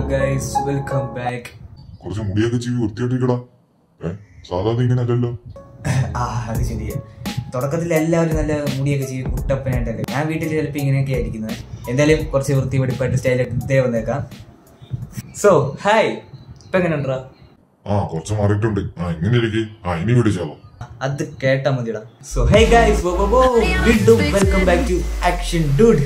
Guys welcome back കുറച്ച് മുടിയൊക്കെ ചീവി വൃത്തിയായിട്ടിരിക്കടാ ഏ സാധാരണ ഇങ്ങനെ അല്ലല്ലോ ആ അത് ശരിയാ തുടക്കത്തിൽ എല്ലാവരും നല്ല മുടിയൊക്കെ ചെയ്ത് കുട്ടപ്പനായിട്ടല്ലേ ഞാൻ വീട്ടിൽ ചിലപ്പോൾ ഇങ്ങനെയൊക്കെ ആയിരിക്കുന്നത് എന്തായാലും കുറച്ച് വൃത്തി വെടിപ്പായിട്ട് സ്റ്റൈലൊക്കെ ഇതേ വന്നേക്കാം സോ ഹായ് ഇപ്പൊ എങ്ങനെയുണ്ടാ ആ കുറച്ച് മാറിയിട്ടുണ്ട് ആ ഇങ്ങനെ ഇരിക്കെ ആ ഇനി വിളിച്ചാലോ അത് കേട്ടാ മതിടാ സോ ഹൈ ഗൈസ് വീണ്ടും welcome back to action dude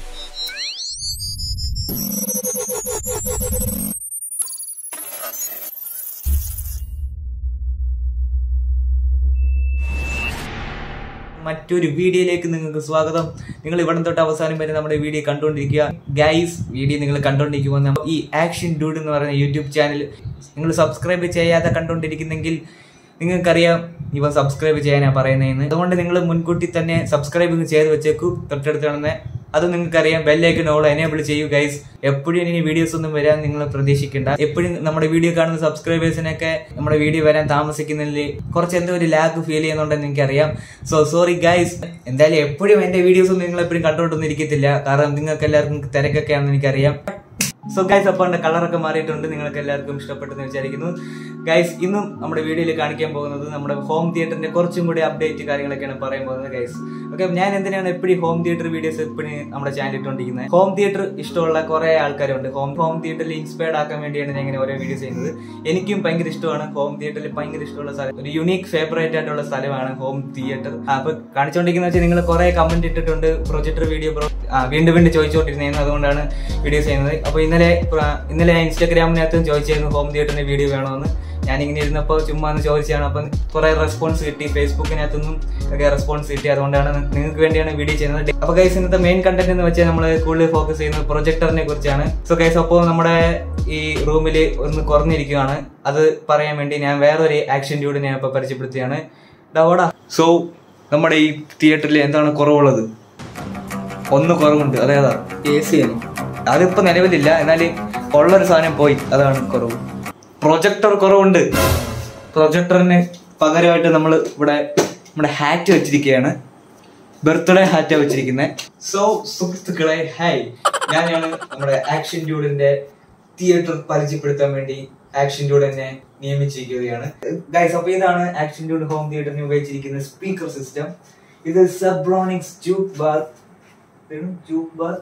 മറ്റൊരു വീഡിയോയിലേക്ക് നിങ്ങൾക്ക് സ്വാഗതം നിങ്ങൾ ഇവിടെ തൊട്ട് അവസാനം വരെ നമ്മുടെ വീഡിയോ കണ്ടുകൊണ്ടിരിക്കുക ഗൈസ് വീഡിയോ നിങ്ങൾ കണ്ടുകൊണ്ടിരിക്കുമ്പോൾ നമ്മ- ഈ ആക്ഷൻ ഡൂഡ് എന്ന് പറയുന്ന യൂട്യൂബ് ചാനൽ നിങ്ങൾ സബ്സ്ക്രൈബ് ചെയ്യാതെ കണ്ടുകൊണ്ടിരിക്കുന്നെങ്കിൽ നിങ്ങൾക്കറിയാം ഇവ സബ്സ്ക്രൈബ് ചെയ്യാനാണ് പറയുന്നതെന്ന് അതുകൊണ്ട് നിങ്ങൾ മുൻകൂട്ടി തന്നെ സബ്സ്ക്രൈബ് ചെയ്ത് വെച്ചേക്കൂ തൊട്ടടുത്ത് കാണുന്ന അത് നിങ്ങൾക്കറിയാം ബെല്ലേക്ക് നോൾ എനേബിൾ ചെയ്യൂ ഗൈസ് എപ്പോഴും ഇനി വീഡിയോസ് ഒന്നും വരാൻ നിങ്ങൾ പ്രതീക്ഷിക്കേണ്ട എപ്പോഴും നമ്മുടെ വീഡിയോ കാണുന്ന സബ്സ്ക്രൈബേഴ്സിനൊക്കെ നമ്മുടെ വീഡിയോ വരാൻ താമസിക്കുന്നതിൽ കുറച്ച് എന്തോ ഒരു ലാഗ് ഫീൽ ചെയ്യുന്നുണ്ടെന്ന് എനിക്കറിയാം സോ സോറി ഗൈസ് എന്തായാലും എപ്പോഴും എന്റെ വീഡിയോസ് ഒന്നും നിങ്ങൾ എപ്പോഴും കണ്ടുകൊണ്ടൊന്നും ഇരിക്കത്തില്ല കാരണം നിങ്ങൾക്ക് എല്ലാവർക്കും തിരക്കൊക്കെയാണെന്ന് എനിക്കറിയാം സോ ഗൈസ് അപ്പോൾ എൻ്റെ കളറൊക്കെ മാറിയിട്ടുണ്ട് നിങ്ങൾക്ക് എല്ലാവർക്കും ഇഷ്ടപ്പെട്ടെന്ന് വിചാരിക്കുന്നു ഗൈസ് ഇന്നും നമ്മുടെ വീഡിയോയിൽ കാണിക്കാൻ പോകുന്നത് നമ്മുടെ ഹോം തിയേറ്ററിന്റെ കുറച്ചും കൂടി അപ്ഡേറ്റ് കാര്യങ്ങളൊക്കെയാണ് പറയാൻ പോകുന്നത് ഗൈസ് ഓക്കെ ഞാൻ എന്തിനാണ് എപ്പോഴും ഹോം തിയേറ്റർ വീഡിയോസ് എപ്പോഴും നമ്മുടെ ചാനൽ ഇട്ടുകൊണ്ടിരിക്കുന്നത് ഹോം തിയേറ്റർ ഇഷ്ടമുള്ള കുറെ ആൾക്കാരുണ്ട് ഹോം ഹോം തിയേറ്ററിൽ ഇൻസ്പയർഡ് ആക്കാൻ വേണ്ടിയാണ് ഞാൻ ഇങ്ങനെ ഓരോ വീഡിയോസ് ചെയ്യുന്നത് എനിക്കും ഭയങ്കര ഇഷ്ടമാണ് ഹോം തിയേറ്ററിൽ ഭയങ്കര ഇഷ്ടമുള്ള സ്ഥലം ഒരു യുണീക് ഫേവറേറ്റ് ആയിട്ടുള്ള സ്ഥലമാണ് ഹോം തിയേറ്റർ അപ്പൊ കാണിച്ചുകൊണ്ടിരിക്കുന്ന വെച്ചാൽ നിങ്ങൾ കുറെ കമന്റ് ഇട്ടിട്ടുണ്ട് പ്രൊജക്ടർ വീഡിയോ വീണ്ടും വീണ്ടും ചോദിച്ചുകൊണ്ടിരുന്നത് അതുകൊണ്ടാണ് വീഡിയോസ് ചെയ്യുന്നത് അപ്പൊ ഇന്നലെ പ്ര- ഇന്നലെ ഞാൻ ഇൻസ്റ്റാഗ്രാമിനകത്തും ചോദിച്ചായിരുന്നു ഹോം തിയേറ്ററിന്റെ വീഡിയോ വേണമെന്ന് ഞാൻ ഇങ്ങനെ ഇരുന്നപ്പോൾ ചുമ്മാ ഒന്ന് ചോദിച്ചാണ് അപ്പം കുറെ റെസ്പോൺസ് കിട്ടി ഫേസ്ബുക്കിനകത്തുനിന്നും ഒക്കെ റെസ്പോൺസ് കിട്ടി അതുകൊണ്ടാണ് നിങ്ങൾക്ക് വേണ്ടിയാണ് വീഡിയോ ചെയ്യുന്നത് അപ്പൊ ഗൈസ് ഇന്നത്തെ മെയിൻ കണ്ടന്റ് എന്ന് വെച്ചാൽ നമ്മൾ കൂടുതൽ ഫോക്കസ് ചെയ്യുന്നത് പ്രൊജക്ടറിനെ കുറിച്ചാണ് സോ ഗൈസ് അപ്പോൾ നമ്മുടെ ഈ റൂമിൽ ഒന്ന് കുറഞ്ഞിരിക്കുകയാണ് അത് പറയാൻ വേണ്ടി ഞാൻ വേറൊരു ആക്ഷൻ ഡ്യൂഡ് ഞാൻ ഇപ്പൊ പരിചയപ്പെടുത്തിയാണ് ഡവോടാ സോ നമ്മുടെ ഈ തിയേറ്ററിൽ എന്താണ് കുറവുള്ളത് ഒന്ന് കുറവുണ്ട് അതേതാ എ സി ആണ് അതിപ്പോ നിലവിലില്ല എന്നാൽ ഉള്ളൊരു സാധനം പോയി അതാണ് കുറവ് പ്രൊജക്ടർ കുറവുണ്ട് പ്രൊജക്ടറിന് പകരമായിട്ട് നമ്മൾ ഇവിടെ നമ്മുടെ ഹാറ്റ് വെച്ചിരിക്കുകയാണ് ബർത്ത്ഡേ ഹാറ്റാ വെച്ചിരിക്കുന്നത് സോ സുഹൃത്തുക്കളെ ഹായ് ഞാനാണ് നമ്മുടെ ആക്ഷൻ ഡ്യൂഡിന്റെ തിയേറ്റർ പരിചയപ്പെടുത്താൻ വേണ്ടി ആക്ഷൻ ഡ്യൂഡ് എന്നെ നിയമിച്ചിരിക്കുകയാണ് ഗൈസ് അപ്പൊ ഇതാണ് ആക്ഷൻ ഡ്യൂഡ് ഹോം തിയേറ്ററിന് ഉപയോഗിച്ചിരിക്കുന്ന സ്പീക്കർ സിസ്റ്റം ഇത് Zebronics juke bar juke bar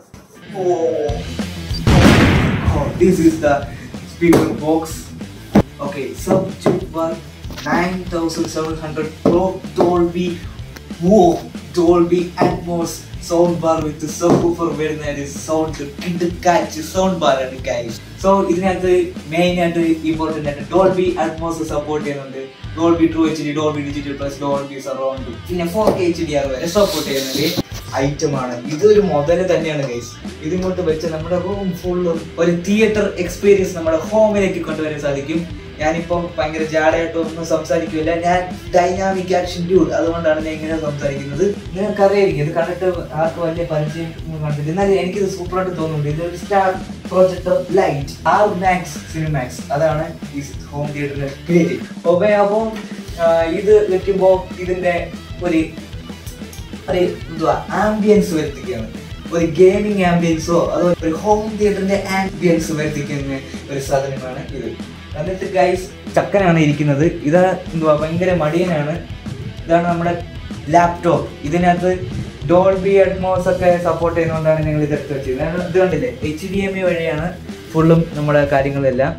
Oh, this is the speaker box. Okay, sub tube bar 9700 Pro Dolby. Whoa, Dolby Atmos sound bar with the subwoofer വരുന്ന ഒരു sound കിട്ടുക്കാച്ച് sound bar ആണ് guys. So ഇതിനകത്ത് main ആയിട്ട് important ആയിട്ട് Dolby Atmos support ചെയ്യുന്നുണ്ട് Dolby true H D Dolby digital plus Dolby surround പിന്നെ four K H D R വരെ സപ്പോർട്ട് ചെയ്യുന്നത് ഐറ്റം ആണ് ഇതൊരു മുതല് തന്നെയാണ് ഗൈസ് ഇതിങ്ങോട്ട് വെച്ച് നമ്മുടെ റൂം ഫുള്ളും ഒരു തിയേറ്റർ എക്സ്പീരിയൻസ് നമ്മുടെ ഹോമിലേക്ക് കൊണ്ടുവരാൻ സാധിക്കും ഞാനിപ്പം ഭയങ്കര ജാടയായിട്ട് ഒന്നും സംസാരിക്കില്ല ഞാൻ ഡൈനാമിക് ആക്ഷൻ ഡ്യൂഡ് അതുകൊണ്ടാണ് ഞാൻ ഇങ്ങനെ സംസാരിക്കുന്നത് നിങ്ങൾക്ക് അറിയായിരിക്കും ഇത് കണ്ടിട്ട് ആർക്കും വലിയ പരിചയം ഒന്നും കണ്ടില്ല എന്നാലും എനിക്കിത് സൂപ്പറായിട്ട് തോന്നുന്നുണ്ട് ഇതൊരു star projector light R max Cinemax അതാണ് ഈ ഹോം തിയേറ്ററിന്റെ പേര് ഓക്കെ അപ്പോൾ ഇത് വെക്കുമ്പോൾ ഇതിന്റെ ഒരു ഒരു എന്തുവാ ആംബിയൻസ് വരുത്തിക്കുകയാണ് ഒരു ഗെയിമിംഗ് ആംബിയൻസോ അതോ ഒരു ഹോം തിയേറ്ററിന്റെ ആംബിയൻസ് വരുത്തിക്കുന്ന ഒരു സാധനമാണ് ഇത് എന്നിട്ട് ഗൈസ് ചക്കനാണ് ഇരിക്കുന്നത് ഇത് എന്തുവാ ഭയങ്കര മടിയനാണ് ഇതാണ് നമ്മുടെ ലാപ്ടോപ്പ് ഇതിനകത്ത് ഡോൾബി അറ്റ്മോസ് ഒക്കെ സപ്പോർട്ട് ചെയ്യുന്നതുകൊണ്ടാണ് ഞങ്ങൾ ഇതെടുത്ത് വെച്ചത് കാരണം ഇത് കണ്ടില്ലേ എച്ച് ഡി എം ഇ വഴിയാണ് ഫുള്ളും നമ്മുടെ കാര്യങ്ങളെല്ലാം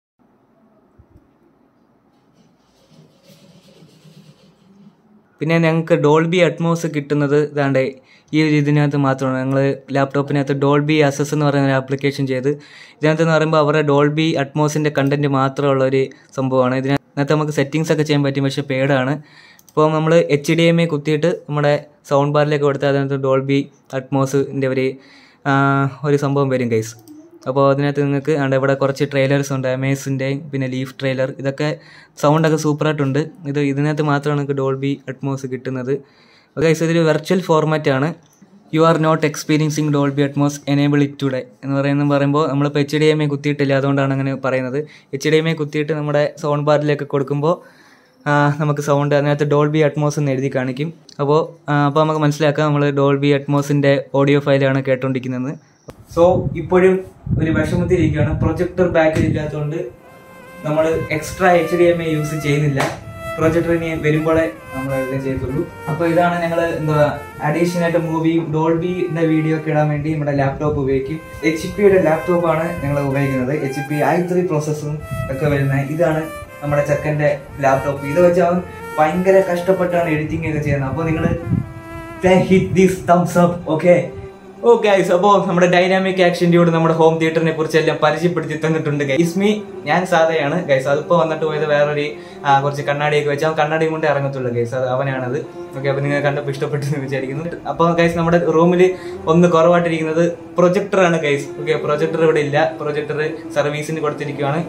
പിന്നെ ഞങ്ങൾക്ക് ഡോൾബി അറ്റ്മോസ് കിട്ടുന്നത് ഇതാണ്ട് ഈ ഒരു ഇതിനകത്ത് മാത്രമാണ് ഞങ്ങൾ ലാപ്ടോപ്പിനകത്ത് ഡോൾബി അസസ് എന്ന് പറയുന്ന ഒരു ആപ്ലിക്കേഷൻ ചെയ്ത് ഇതിനകത്ത് എന്ന് പറയുമ്പോൾ അവരുടെ ഡോൾബി അറ്റ്മോസിൻ്റെ കണ്ടന്റ് മാത്രമുള്ള ഒരു സംഭവമാണ് ഇതിനകത്ത് നമുക്ക് സെറ്റിങ്സ് ഒക്കെ ചെയ്യാൻ പറ്റും പക്ഷേ പേടാണ് ഇപ്പോൾ നമ്മൾ എച്ച് ഡി എം എ കുത്തിയിട്ട് നമ്മുടെ സൗണ്ട് ബാറിലേക്ക് കൊടുത്താൽ അതിനകത്ത് ഡോൾബി അറ്റ്മോസിൻ്റെ ഒരു ആ, ഒരു സംഭവം വരും ഗൈസ് അപ്പോൾ അതിനകത്ത് നിങ്ങൾക്ക് ആണ്ട് ഇവിടെ കുറച്ച് ട്രെയിലേഴ്സ് ഉണ്ട് അമേസിൻ്റെയും പിന്നെ ലീഫ് ട്രെയിലർ ഇതൊക്കെ സൗണ്ടൊക്കെ സൂപ്പറായിട്ടുണ്ട് ഇത് ഇതിനകത്ത് മാത്രമാണ് നിങ്ങൾക്ക് ഡോൾബി അറ്റ്മോസ് കിട്ടുന്നത് ഗൈസ് ഇതൊരു വെർച്വൽ ഫോർമാറ്റ് ആണ് you are not experiencing Dolby Atmos enable it today എന്ന് പറയുന്നത് പറയുമ്പോൾ നമ്മളിപ്പോൾ എച്ച് ഡി എം എ കുത്തിയിട്ടില്ല അതുകൊണ്ടാണ് അങ്ങനെ പറയുന്നത് എച്ച് ഡി എം എ കുത്തിയിട്ട് നമ്മുടെ സൗണ്ട് ബാറിലേക്ക് കൊടുക്കുമ്പോൾ ആ, നമുക്ക് സൗണ്ട് അതിനകത്ത് ഡോൾബി അറ്റ്മോസ് എന്ന് എഴുതി കാണിക്കും അപ്പോൾ അപ്പോൾ നമുക്ക് മനസ്സിലാക്കാം നമ്മൾ ഡോൾബി അറ്റ്മോസിൻ്റെ ഓഡിയോ ഫയലാണ് കേട്ടോണ്ടിരിക്കുന്നത് സോ ഇപ്പോഴും ഒരു വിഷമത്തിലിരിക്കുകയാണ് പ്രൊജക്ടർ ബാക്കിൽ ഇല്ലാത്തതുകൊണ്ട് നമ്മൾ extra H D M I use ചെയ്യുന്നില്ല പ്രൊജക്ടർ ഇനി വരുമ്പോഴേ നമ്മൾ എല്ലാം ചെയ്യത്തുള്ളൂ അപ്പൊ ഇതാണ് ഞങ്ങൾ എന്താ അഡീഷണൽ ആയിട്ട് മൂവിയും ഡോൾബിന്റെ വീഡിയോ ഒക്കെ ഇടാൻ വേണ്ടി നമ്മുടെ ലാപ്ടോപ്പ് ഉപയോഗിക്കും എച്ച് പിയുടെ ലാപ്ടോപ്പ് ആണ് ഞങ്ങൾ ഉപയോഗിക്കുന്നത് എച്ച് പി ഐ ത്രീ പ്രോസസ്സും ഒക്കെ വരുന്ന ഇതാണ് നമ്മുടെ ചെക്കന്റെ ലാപ്ടോപ്പ് ഇത് വെച്ച് അവൻ ഭയങ്കര കഷ്ടപ്പെട്ടാണ് എഡിറ്റിംഗ് ഒക്കെ ചെയ്യുന്നത് അപ്പോൾ നിങ്ങൾ hit this thumbs up okay oh guys അപ്പോൾ നമ്മുടെ ഡൈനാമിക് ആക്ഷൻ ഡ്യൂഡ് നമ്മുടെ ഹോം തിയേറ്ററിനെ കുറിച്ച് എല്ലാം പരിചയപ്പെടുത്തി തന്നിട്ടുണ്ട് ഇസ്മി ഞാൻ സാധയാണ് ഗൈസ് അതിപ്പോ വന്നിട്ട് പോയത് വേറൊരു ആ, കുറച്ച് കണ്ണാടിയൊക്കെ വെച്ച് അവൻ കണ്ണാടിയും കൊണ്ട് ഇറങ്ങത്തുള്ളൂ ഗൈസ് അത് അവനാണത് ഓക്കെ അപ്പൊ നിങ്ങൾ കണ്ടപ്പോൾ ഇഷ്ടപ്പെട്ടു എന്ന് വിചാരിക്കുന്നു അപ്പോൾ ഗൈസ് നമ്മുടെ റൂമിൽ ഒന്ന് കുറവായിട്ടിരിക്കുന്നത് പ്രൊജക്ടർ ആണ് ഗൈസ് ഓക്കെ പ്രൊജക്ടർ ഇവിടെ ഇല്ല പ്രൊജക്ടർ സർവീസിന് കൊടുത്തിരിക്കുകയാണ്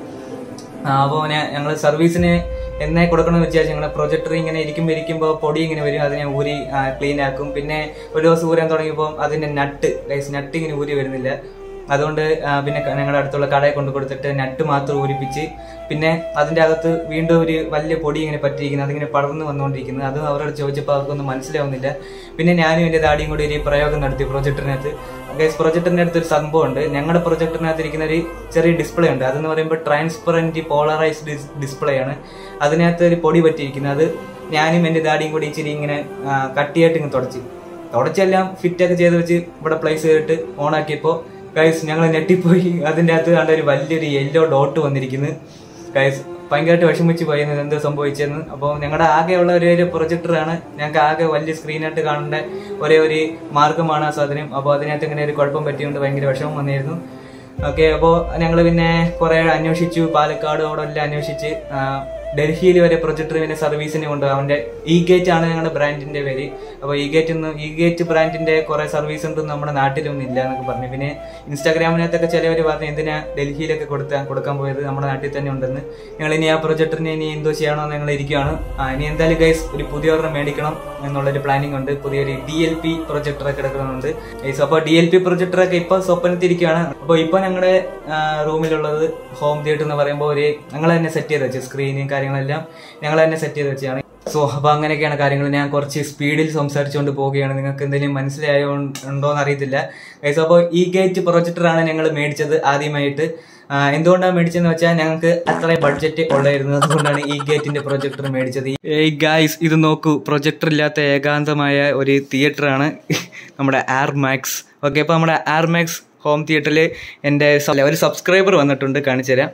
അപ്പോൾ ഞങ്ങൾ സർവീസിന് എന്നെ കൊടുക്കണമെന്ന് വെച്ചാൽ ഞങ്ങൾ പ്രൊജക്ടർ ഇങ്ങനെ ഇരിക്കുമ്പോൾ ഇരിക്കുമ്പോൾ പൊടി ഇങ്ങനെ വരും അതിനെ ഊരി ക്ലീൻ ആക്കും പിന്നെ ഒരു ദിവസം ഊരാൻ തുടങ്ങിയപ്പോൾ അതിന്റെ നട്ട് ഗൈസ് നട്ട് ഇങ്ങനെ ഊരി വരുന്നില്ല അതുകൊണ്ട് ആ, പിന്നെ ക- ഞങ്ങളുടെ അടുത്തുള്ള കടയിൽ കൊണ്ട് കൊടുത്തിട്ട് നട്ട് മാത്രം ഊരിപ്പിച്ച് പിന്നെ അതിന്റെ അകത്ത് വീണ്ടും ഒരു വലിയ പൊടി ഇങ്ങനെ പറ്റിയിരിക്കുന്നത് അതിങ്ങനെ പടർന്നു വന്നുകൊണ്ടിരിക്കുന്നത് അത് അവരോട് ചോദിച്ചപ്പോൾ അവർക്കൊന്നും മനസ്സിലാവുന്നില്ല പിന്നെ ഞാനും എൻ്റെ ദാടിയും കൂടി ഒരു പ്രയോഗം നടത്തി പ്രൊജക്ടറിനകത്ത് ഗൈസ് പ്രൊജക്ടറിന്റെ അടുത്ത് ഒരു സംഭവം ഉണ്ട് ഞങ്ങളുടെ പ്രൊജക്ടറിനകത്ത് ഇരിക്കുന്ന ഒരു ചെറിയ ഡിസ്പ്ലേ ഉണ്ട് അതെന്ന് പറയുമ്പോൾ ട്രാൻസ്പെറന്റ് പോളറൈസ്ഡ് ഡിസ്പ്ലേ ആണ് അതിനകത്ത് ഒരു പൊടി പറ്റിയിരിക്കുന്നത് അത് ഞാനും എൻ്റെ ദാടിയും കൂടി ഇച്ചിരി ഇങ്ങനെ ആ, കട്ടിയായിട്ട് ഇങ്ങനെ തുടച്ച് തുടച്ചെല്ലാം ഫിറ്റ് ഒക്കെ ചെയ്ത് വെച്ച് ഇവിടെ പ്ലേസ് ചെയ്തിട്ട് ഓൺ ആക്കിയപ്പോൾ ഗൈസ് ഞങ്ങൾ ഞെട്ടിപ്പോയി അതിൻ്റെ അകത്ത് കണ്ട ഒരു വലിയൊരു യെല്ലോ ഡോട്ട് വന്നിരിക്കുന്നു ഗൈസ് ഭയങ്കരമായിട്ട് വിഷമിച്ച് പോയിരുന്നത് എന്ത് സംഭവിച്ചെന്ന് അപ്പോൾ ഞങ്ങളുടെ ആകെയുള്ള ഒരു ഒരു പ്രൊജക്ടറാണ് ഞങ്ങൾക്ക് ആകെ വലിയ സ്ക്രീനായിട്ട് കാണേണ്ട ഒരേ ഒരു മാർഗമാണ് ആ സാധനം അപ്പോൾ അതിനകത്ത് ഇങ്ങനെ ഒരു കുഴപ്പം പറ്റിയോണ്ട് ഭയങ്കര വിഷമം വന്നിരുന്നു ഓക്കെ അപ്പോൾ ഞങ്ങൾ പിന്നെ കുറേ അന്വേഷിച്ചു പാലക്കാട് അവിടെ എല്ലാം അന്വേഷിച്ച് ആ, ഡൽഹിയിൽ വരെ പ്രൊജക്ടർ പിന്നെ സർവീസിന് കൊണ്ട് അവന്റെ ഇ ഗേറ്റ് ആണ് ഞങ്ങളുടെ ബ്രാൻഡിന്റെ പേര് അപ്പോൾ ഇ ഗേറ്റ് ഇ ഗേറ്റ് ബ്രാൻഡിന്റെ കുറെ സർവീസ് ഉണ്ട് നമ്മുടെ നാട്ടിലൊന്നും ഇല്ല എന്നൊക്കെ പറഞ്ഞു പിന്നെ ഇൻസ്റ്റാഗ്രാമിനകത്തൊക്കെ ചിലവർ പറഞ്ഞു എന്തിനാ ഡൽഹിയിലൊക്കെ കൊടുത്താൽ കൊടുക്കാൻ പോയത് നമ്മുടെ നാട്ടിൽ തന്നെ ഉണ്ടെന്ന് ഞങ്ങൾ ഇനി ആ പ്രൊജക്ടറിനെ ഇനി എന്തോ ചെയ്യണമെന്ന് ഞങ്ങൾ ഇരിക്കുകയാണ് ആ, ഇനി എന്തായാലും ഗൈസ് ഒരു പുതിയ ഒരെണ്ണം മേടിക്കണം എന്നുള്ളൊരു പ്ലാനിങ് ഉണ്ട് പുതിയൊരു ഡി എൽ പി പ്രൊജക്ടർ ഒക്കെ എടുക്കുന്നുണ്ട് ഗൈസ് അപ്പോൾ ഡി എൽ പി പ്രൊജക്ടർ ഒക്കെ ഇപ്പൊ സ്വപ്നത്തിരിക്കുകയാണ് അപ്പോൾ ഇപ്പൊ ഞങ്ങളുടെ റൂമിലുള്ളത് ഹോം തിയേറ്റർ എന്ന് പറയുമ്പോൾ ഒരു ഞങ്ങൾ തന്നെ സെറ്റ് ചെയ്ത് വെച്ചു സ്ക്രീനും കാര്യങ്ങളെല്ലാം ഞങ്ങൾ തന്നെ സെറ്റ് ചെയ്ത് വെച്ചാണ് സോ അപ്പോൾ അങ്ങനെയൊക്കെയാണ് കാര്യങ്ങൾ ഞാൻ കുറച്ച് സ്പീഡിൽ സംസാരിച്ചുകൊണ്ട് പോവുകയാണ് നിങ്ങൾക്ക് എന്തെങ്കിലും മനസ്സിലായോ ഉണ്ടോ എന്ന് അറിയത്തില്ല ഗൈസ് അപ്പോൾ ഈ ഗേറ്റ് പ്രൊജക്ടറാണ് ഞങ്ങൾ മേടിച്ചത് ആദ്യമായിട്ട് ആ, എന്തുകൊണ്ടാണ് മേടിച്ചതെന്ന് വെച്ചാൽ ഞങ്ങൾക്ക് അത്ര ബഡ്ജറ്റ് ഉള്ളായിരുന്നു അതുകൊണ്ടാണ് ഈ ഗേറ്റിന്റെ പ്രൊജക്ടർ മേടിച്ചത് ഏയ് ഗൈസ് ഇത് നോക്കൂ പ്രൊജക്ടർ ഇല്ലാത്ത ഏകാന്തമായ ഒരു തിയേറ്ററാണ് നമ്മുടെ ആർ മാക്സ് ഓക്കെ അപ്പോൾ നമ്മുടെ ആർ മാക്സ് ഹോം തിയേറ്ററിൽ എൻ്റെ സ- ഒരു സബ്സ്ക്രൈബർ വന്നിട്ടുണ്ട് കാണിച്ചു തരാം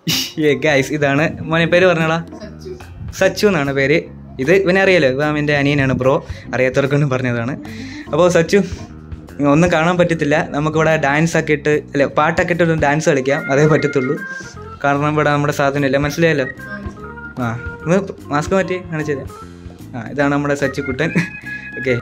ഏ ഗൈസ് ഇതാണ് മോനെ പേര് പറഞ്ഞോളാ സച്ചു എന്നാണ് പേര് ഇത് ഇവനെ അറിയാലോ ഇവൻ എൻ്റെ അനിയനാണ് ബ്രോ അറിയാത്തവർക്കൊന്നും പറഞ്ഞതാണ് അപ്പോൾ സച്ചു ഒന്നും കാണാൻ പറ്റത്തില്ല നമുക്കിവിടെ ഡാൻസ് ഒക്കെ ഇട്ട് അല്ല പാട്ടൊക്കെ ഇട്ട് ഒരു ഡാൻസ് കളിക്കാം അതേ പറ്റത്തുള്ളൂ കാരണം ഇവിടെ നമ്മുടെ സാധനമില്ല മനസ്സിലായല്ലോ ആ ഒന്ന് മാസ്ക് മാറ്റി കാണിച്ചു തരാം ആ ഇതാണ് നമ്മുടെ സച്ചു കുട്ടൻ ഓക്കെ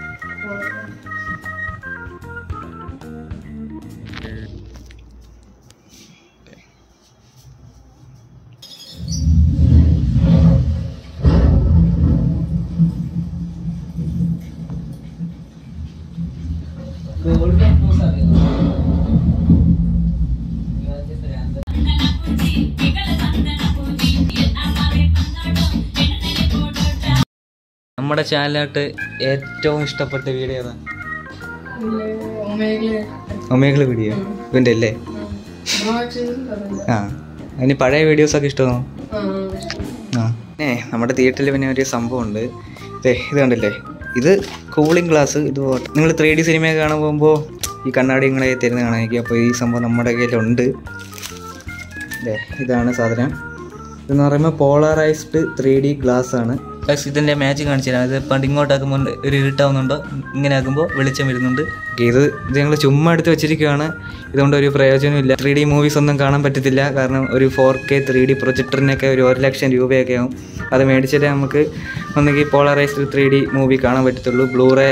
നമ്മുടെ ചാനലായിട്ട് ഏറ്റവും ഇഷ്ടപ്പെട്ട വീഡിയോ ഏതാ ഒമേഗിള് വീഡിയോ ഇവൻ്റെ അല്ലേ ആ അതിന് പഴയ വീഡിയോസൊക്കെ ഇഷ്ടമാണോ ആ ഏ നമ്മുടെ തിയേറ്ററിൽ പിന്നെ ഒരു സംഭവമുണ്ട് ദേ ഇത് കണ്ടില്ലേ ഇത് കൂളിംഗ് ഗ്ലാസ് ഇത് നിങ്ങൾ ത്രീ ഡി സിനിമ കാണാൻ പോകുമ്പോൾ ഈ കണ്ണാടി നിങ്ങളെ തരുന്ന കാണാൻ അപ്പോൾ ഈ സംഭവം നമ്മുടെ കയ്യിലുണ്ട് ദേ ഇതാണ് സാധനം ഇതെന്ന് പറയുമ്പോൾ പോളറൈസ്ഡ് ത്രീ ഡി ഗ്ലാസ് ആണ് പ്ലസ് ഇതിൻ്റെ മാച്ച് കാണിച്ചു തരാം ഇത് പണ്ട് ഇങ്ങോട്ടാക്കുമ്പോൾ ഒരു ഇരുട്ടാവുന്നുണ്ട് ഇങ്ങനെ ആക്കുമ്പോൾ വെളിച്ചം വരുന്നുണ്ട് Okay, ഇത് ഇത് ഞങ്ങൾ ചുമ്മാ എടുത്ത് വെച്ചിരിക്കുകയാണ് ഇതുകൊണ്ട് ഒരു പ്രയോജനമില്ല ത്രീ ഡി മൂവീസ് ഒന്നും കാണാൻ പറ്റത്തില്ല കാരണം ഒരു ഫോർ കെ ത്രീ ഡി പ്രൊജക്ടറിനൊക്കെ ഒരു ഒരു ലക്ഷം രൂപയൊക്കെ ആവും അത് മേടിച്ചിട്ട് നമുക്ക് ഒന്നുകിൽ പോളറൈസ്ഡ് ത്രീ ഡി മൂവി കാണാൻ പറ്റത്തുള്ളൂ ബ്ലൂറേ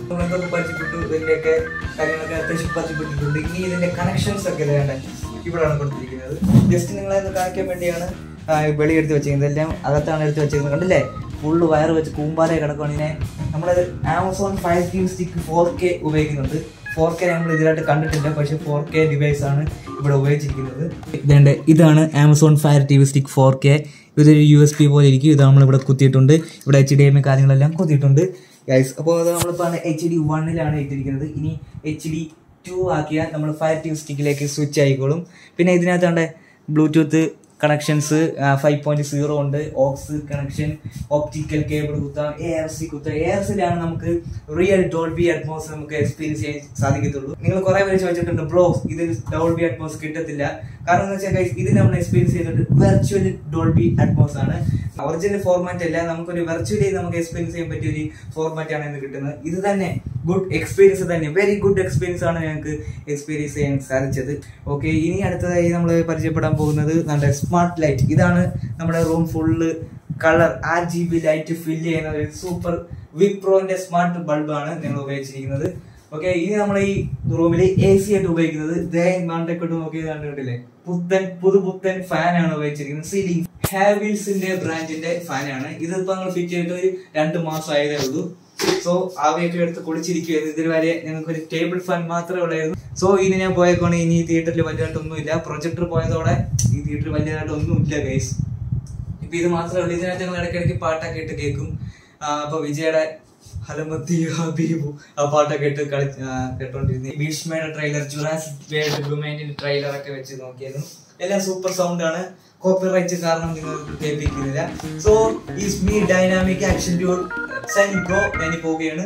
ഇനി ഇതിന്റെ കണക്ഷൻസ് ഒക്കെ വേണ്ട ഇവിടെയാണ് കൊടുത്തിരിക്കുന്നത് ജസ്റ്റ് നിങ്ങളെ ഒന്ന് കാണിക്കാൻ വേണ്ടിയാണ് ആ, വെളി എടുത്ത് വെച്ചിരിക്കുന്നത് ഇതെല്ലാം അകത്താണ് എടുത്ത് വെച്ചിരിക്കുന്നത് കണ്ടില്ലേ ഫുള്ള് വയർ വെച്ച് കൂമ്പാരെ കിടക്കുകയാണ് ഇതിനെ നമ്മൾ Amazon five Q stick four K ഉപയോഗിക്കുന്നുണ്ട് ഫോർ കെ നമ്മൾ ഇതിലായിട്ട് കണ്ടിട്ടില്ല പക്ഷേ ഫോർ കെ ഡിവൈസ് ആണ് ഇവിടെ ഉപയോഗിച്ചിരിക്കുന്നത് ഇതേണ്ട ഇതാണ് Amazon fire T V stick four K ഇതൊരു യു എസ് പി പോലെ ഇരിക്കും ഇത് നമ്മൾ ഇവിടെ കുത്തിയിട്ടുണ്ട് ഇവിടെ എച്ച് ഡി എം കാര്യങ്ങളെല്ലാം കുത്തിയിട്ടുണ്ട് ഗൈസ് അപ്പോൾ അത് നമ്മളിപ്പോൾ എച്ച് ഡി വണ്ണിലാണ് ഇട്ടിരിക്കുന്നത് ഇനി എച്ച് ഡി ടു ആക്കിയാൽ നമ്മൾ ഫയർ ട്യൂബ് സ്റ്റിക്കിലേക്ക് സ്വിച്ച് ആയിക്കോളും പിന്നെ ഇതിനകത്താണ്ട് Bluetooth connections five point zero ഉണ്ട് ഓക്സ് കണക്ഷൻ ഓപ്റ്റിക്കൽ കേബിൾ കുത്താം എ ആർ സി കുത്താം എ ആർ സിയിലാണ് നമുക്ക് റിയൽ ഡോൾബി അറ്റ്മോസ് നമുക്ക് എക്സ്പീരിയൻസ് ചെയ്യാൻ സാധിക്കത്തുള്ളൂ നിങ്ങൾ കുറെ പേര് ചോദിച്ചിട്ടുണ്ട് ബ്രോ ഇത് ഡോൾബി അറ്റ്മോസ് കിട്ടത്തില്ല കാരണം എന്ന് വെച്ചാൽ guys, ഇത് നമ്മൾ എക്സ്പീരിയൻസ് ചെയ്തിട്ട് വെർച്വൽ ഡോൾബി അറ്റ്മോസ് ആണ് ഒറിജിനൽ ഫോർമാറ്റ് അല്ല നമുക്കൊരു വെർച്വലി നമുക്ക് എക്സ്പീരിയൻസ് ചെയ്യാൻ പറ്റിയ ഒരു ഫോർമാറ്റ് ആണ് ഇന്ന് കിട്ടുന്നത് ഇത് തന്നെ ഗുഡ് എക്സ്പീരിയൻസ് തന്നെ വെരി ഗുഡ് എക്സ്പീരിയൻസ് ആണ് ഞങ്ങൾക്ക് എക്സ്പീരിയൻസ് ചെയ്യാൻ സാധിച്ചത് ഓക്കെ ഇനി അടുത്തതായി നമ്മൾ പരിചയപ്പെടാൻ പോകുന്നത് നമ്മുടെ സ്മാർട്ട് ലൈറ്റ് ഇതാണ് നമ്മുടെ room full colour R G B light fill ചെയ്യുന്ന ഒരു സൂപ്പർ വിപ്രോന്റെ സ്മാർട്ട് ബൾബാണ് ഞങ്ങൾ ഉപയോഗിച്ചിരിക്കുന്നത് ഓക്കെ ഇനി നമ്മൾ ഈ റൂമിൽ എ സി ആയിട്ട് ഉപയോഗിക്കുന്നത് ദേ മണ്ടൊക്കെ നോക്കി കണ്ടിട്ടില്ലേ പുത്തൻ പുതുപുത്തൻ ഫാനാണ് ഉപയോഗിച്ചിരിക്കുന്നത് സീലിംഗ് ഹാവിൽസിന്റെ ബ്രാൻഡിന്റെ ഫാനാണ് ഇതിപ്പോ നമ്മൾ ഫിറ്റ് ചെയ്തിട്ട് ഒരു രണ്ട് മാസം ആയതേ ഉള്ളൂ സോ ആവിയൊക്കെ എടുത്ത് കുളിച്ചിരിക്കുവായിരുന്നു ഇതുവരെ ഞങ്ങൾക്ക് ഒരു ടേബിൾ ഫാൻ മാത്രമേ ഉള്ളായിരുന്നു സോ ഇനി ഞാൻ പോയേക്കോണെ ഇനി ഈ തിയേറ്ററിൽ വലുതായിട്ടൊന്നുമില്ല പ്രൊജക്ടർ പോയതോടെ ഈ തിയേറ്ററിൽ വലുതായിട്ടൊന്നുമില്ല ഗൈസ് ഇപ്പൊ ഇത് മാത്രമേ ഉള്ളൂ ഇതിനകത്ത് ഞങ്ങൾ ഇടയ്ക്കിടയ്ക്ക് പാട്ടൊക്കെ ഇട്ട് കേൾക്കും ആ, അപ്പൊ വിജയുടെ ഹലമത്തി ഹബീബു ആ പാട്ടൊക്കെ ഇട്ട് കളി ആ, കേട്ടോണ്ടിരുന്നു ഭീഷ്മയുടെ ട്രെയിലർ ജുറാസിക് വേൾഡ് വുമേന്റെ ട്രെയിലർ ഒക്കെ വെച്ച് നോക്കിയായിരുന്നു എല്ലാം സൂപ്പർ സൗണ്ട് ആണ് കോപ്പിറൈറ്റ് കാരണം നിങ്ങൾ കേൾപ്പിക്കുന്നില്ല so is me dynamic action dude signing pro ഞാൻ പോവുകയാണ്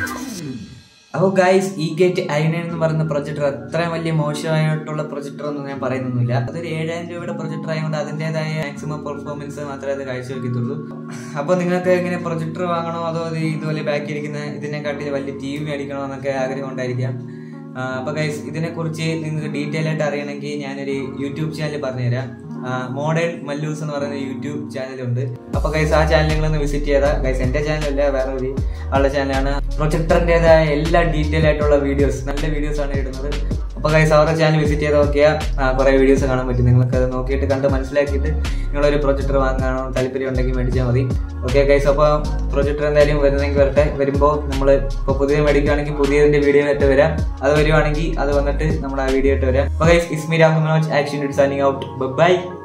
അപ്പോൾ ഗൈസ് ഈ ഗേറ്റ് അയന എന്ന് പറയുന്ന പ്രൊജക്ടർ അത്രയും വലിയ മോശമായിട്ടുള്ള പ്രൊജക്ടർ ഒന്നും ഞാൻ പറയുന്നൊന്നുമില്ല അതൊരു ഏഴായിരം രൂപയുടെ പ്രൊജക്ടർ ആയതുകൊണ്ട് അതിൻ്റെതായ മാക്സിമം പെർഫോമൻസ് മാത്രമേ അത് കാഴ്ചവെക്കത്തുള്ളൂ അപ്പോൾ നിങ്ങൾക്ക് എങ്ങനെ പ്രൊജക്ടർ വാങ്ങണോ അതോ ഇത് ഇതുപോലെ ബാക്കി ഇരിക്കുന്ന ഇതിനെക്കാട്ടി വലിയ ടി വി മേടിക്കണോ എന്നൊക്കെ ആഗ്രഹം ഉണ്ടായിരിക്കാം അപ്പോൾ ഗൈസ് ഇതിനെക്കുറിച്ച് നിങ്ങൾക്ക് ഡീറ്റെയിൽ ആയിട്ട് അറിയണമെങ്കിൽ ഞാനൊരു യൂട്യൂബ് ചാനൽ പറഞ്ഞുതരാം മോഡേൺ മല്ലൂസ് എന്ന് പറയുന്ന യൂട്യൂബ് ചാനലുണ്ട് അപ്പൊ ഗൈസ് ആ ചാനൽ നിങ്ങളൊന്ന് വിസിറ്റ് ചെയ്താ ഗൈസ് എന്റെ ചാനലല്ല വേറെ ഒരു ആളുടെ ചാനലാണ് പ്രൊജക്ടറിന്റേതായ എല്ലാ ഡീറ്റെയിൽ ആയിട്ടുള്ള വീഡിയോസ് നല്ല വീഡിയോസ് ആണ് ഇടുന്നത് അപ്പൊ ഗൈസ് അവരുടെ ചാനൽ വിസിറ്റ് ചെയ്ത് നോക്കിയാൽ കുറെ വീഡിയോസ് കാണാൻ പറ്റും നിങ്ങൾക്ക് അത് നോക്കിയിട്ട് കണ്ട് മനസ്സിലാക്കിയിട്ട് നിങ്ങളൊരു പ്രൊജക്ടർ വാങ്ങാനോ താല്പര്യം ഉണ്ടെങ്കിൽ മേടിച്ചാൽ മതി ഓക്കെ ഗൈസ് അപ്പോൾ പ്രൊജക്ടർ എന്തായാലും വരുന്നെങ്കിൽ വരട്ടെ വരുമ്പോൾ നമ്മൾ ഇപ്പോൾ പുതിയ മേടിക്കുകയാണെങ്കിൽ പുതിയതിന്റെ വീഡിയോ ആയിട്ട് വരാം അത് വരുവാണെങ്കിൽ അത് വന്നിട്ട് നമ്മൾ ആ വീഡിയോ ആയിട്ട് വരാം അപ്പോൾ guys is me Rahul Manoj action signing out by